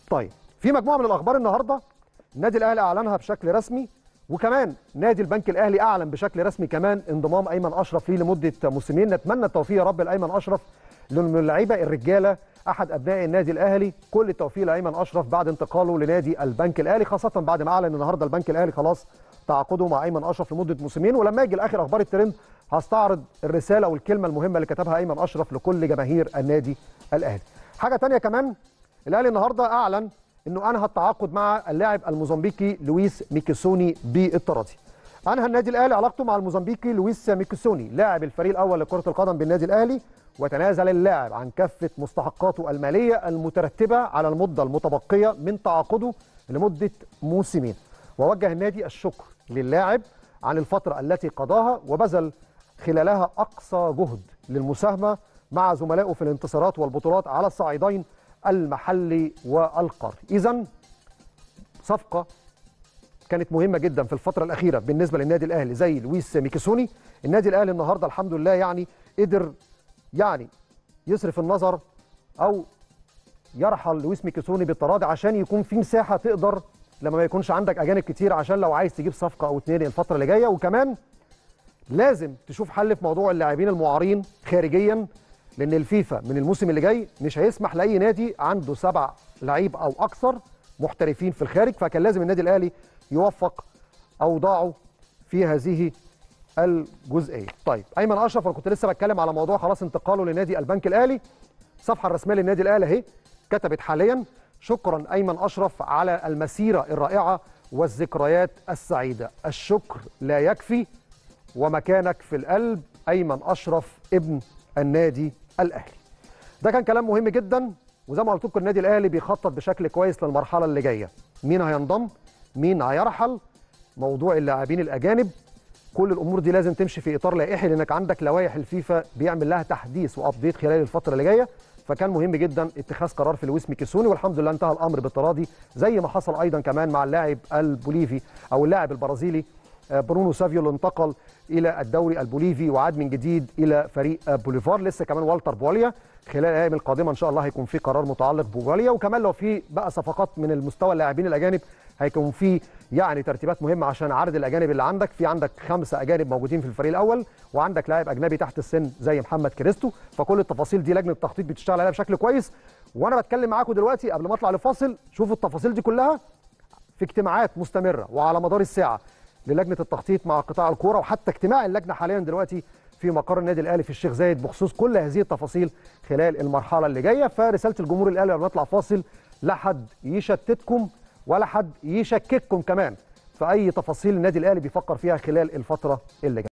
طيب في مجموعه من الاخبار النهارده النادي الاهلي اعلنها بشكل رسمي وكمان نادي البنك الاهلي اعلن بشكل رسمي كمان انضمام ايمن اشرف ليه لمده موسمين نتمنى التوفيق يا رب لايمن اشرف لانه اللعيبه الرجاله احد ابناء النادي الاهلي كل التوفيق لايمن اشرف بعد انتقاله لنادي البنك الاهلي خاصه بعد ما اعلن النهارده البنك الاهلي خلاص تعاقده مع ايمن اشرف لمده موسمين ولما يجي لاخر اخبار الترند هستعرض الرساله والكلمه المهمه اللي كتبها ايمن اشرف لكل جماهير النادي الاهلي حاجه تانية كمان الاهلي النهارده اعلن انه انهى التعاقد مع اللاعب الموزمبيقي لويس ميكيسوني بالتراضي انهى النادي الاهلي علاقته مع الموزمبيقي لويس ميكيسوني لاعب الفريق الاول لكره القدم بالنادي الاهلي وتنازل اللاعب عن كافه مستحقاته الماليه المترتبه على المده المتبقيه من تعاقده لمده موسمين ووجه النادي الشكر للاعب عن الفتره التي قضاها وبذل خلالها اقصى جهد للمساهمه مع زملائه في الانتصارات والبطولات على الصعيدين المحلي والقاري اذا صفقه كانت مهمه جدا في الفتره الاخيره بالنسبه للنادي الاهلي زي لويس ميكيسوني النادي الاهلي النهارده الحمد لله يعني قدر يعني يصرف النظر او يرحل لويس ميكيسوني بالتراضي عشان يكون في مساحه تقدر لما ما يكونش عندك اجانب كتير عشان لو عايز تجيب صفقه او اتنين الفتره اللي جايه وكمان لازم تشوف حل في موضوع اللاعبين المعارين خارجيا لان الفيفا من الموسم اللي جاي مش هيسمح لاي نادي عنده سبع لعيب او اكثر محترفين في الخارج فكان لازم النادي الاهلي يوفق اوضاعه في هذه الجزئيه. طيب ايمن اشرف انا كنت لسه بتكلم على موضوع خلاص انتقاله لنادي البنك الاهلي. الصفحه الرسميه للنادي الاهلي اهي كتبت حاليا شكرا ايمن اشرف على المسيره الرائعه والذكريات السعيده. الشكر لا يكفي ومكانك في القلب ايمن اشرف ابن النادي الاهلي. ده كان كلام مهم جدا وزي ما قلت لكم النادي الاهلي بيخطط بشكل كويس للمرحله اللي جايه. مين هينضم؟ مين هيرحل؟ موضوع اللاعبين الاجانب كل الامور دي لازم تمشي في اطار لائحي لانك عندك لوائح الفيفا بيعمل لها تحديث وابديت خلال الفتره اللي جايه فكان مهم جدا اتخاذ قرار في لويس ميكيسوني والحمد لله انتهى الامر بالتراضي زي ما حصل ايضا كمان مع اللاعب البوليفي او اللاعب البرازيلي برونو سافيو اللي انتقل الى الدوري البوليفي وعاد من جديد الى فريق بوليفار لسه كمان والتر بواليا خلال الايام القادمه ان شاء الله هيكون في قرار متعلق ببواليا وكمان لو في بقى صفقات من المستوى اللاعبين الاجانب هيكون في يعني ترتيبات مهمه عشان عدد الاجانب اللي عندك في عندك خمسه اجانب موجودين في الفريق الاول وعندك لاعب اجنبي تحت السن زي محمد كريستو فكل التفاصيل دي لجنه التخطيط بتشتغل عليها بشكل كويس وانا بتكلم معاكم دلوقتي قبل ما اطلع لفاصل شوفوا التفاصيل دي كلها في اجتماعات مستمره وعلى مدار الساعه للجنه التخطيط مع قطاع الكوره وحتى اجتماع اللجنه حاليا دلوقتي في مقر النادي الاهلي في الشيخ زايد بخصوص كل هذه التفاصيل خلال المرحله اللي جايه فرساله الجمهور الاهلي قبل ما نطلع فاصل لا حد يشتتكم ولا حد يشكككم كمان في اي تفاصيل النادي الاهلي بيفكر فيها خلال الفتره اللي جايه